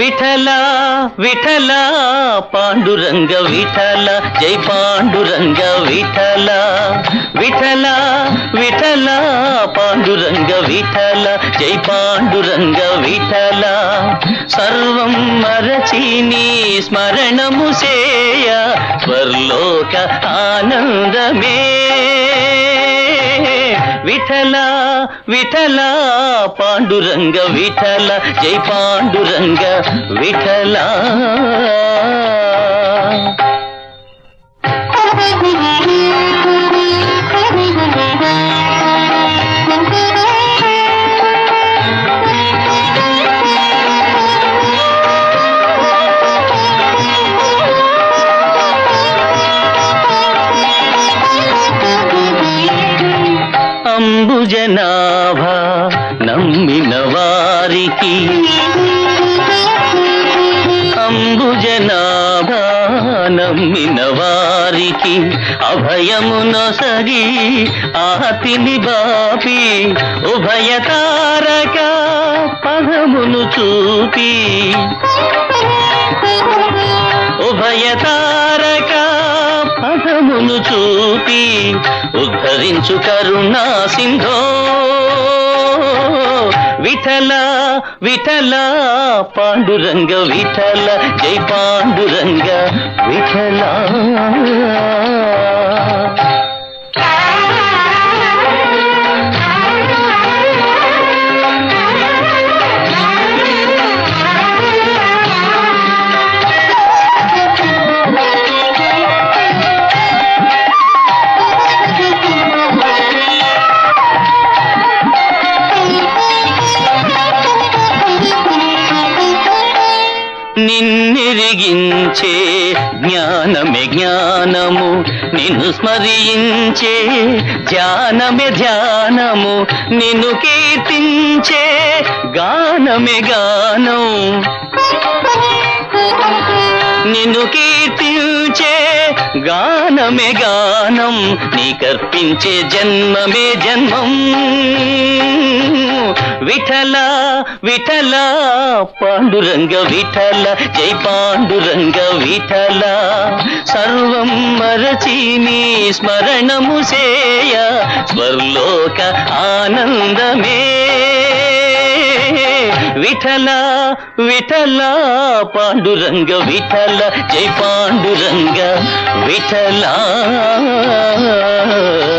విఠల విఠల పాండురంగ విఠల జై పాండురంగ విఠల విఠల విఠల పాండురంగ విఠల జై పాండురంగ విఠల సర్వం మరచి నీ స్మరణము చేయ స్వర్లోక ఆనందమే విఠల విఠల పాండురంగ విఠల జై పాండురంగ విఠల అంబుజనాభ నమ్మిన వారికి అంబుజనాభ నమ్మిన వారికి అభయమునొసగి ఆతిని బాపి ఉభయ తారక పదమును చూపి ఉభయ తారక పదమును చూపి ఉద్ధరించు కరుణా సింధో విఠల విఠల పాండురంగ విఠల జై పాండురంగ విఠల నిన్నెరిగించే జ్ఞానమే జ్ఞానము నిన్ను స్మరించే ధ్యానమే ధ్యానము నిన్ను కీర్తించే గానమే గానం నిన్ను కీర్తించే గానమే గానం నీకర్పించే జన్మమే జన్మం విఠల విఠల పాండురంగ విఠల జై పాండురంగ విఠల సర్వం మరచి నీ స్మరణము చేయ స్వర్లోక ఆనందమే విఠల విఠల పాండురంగ విఠల జై పాండురంగ విఠల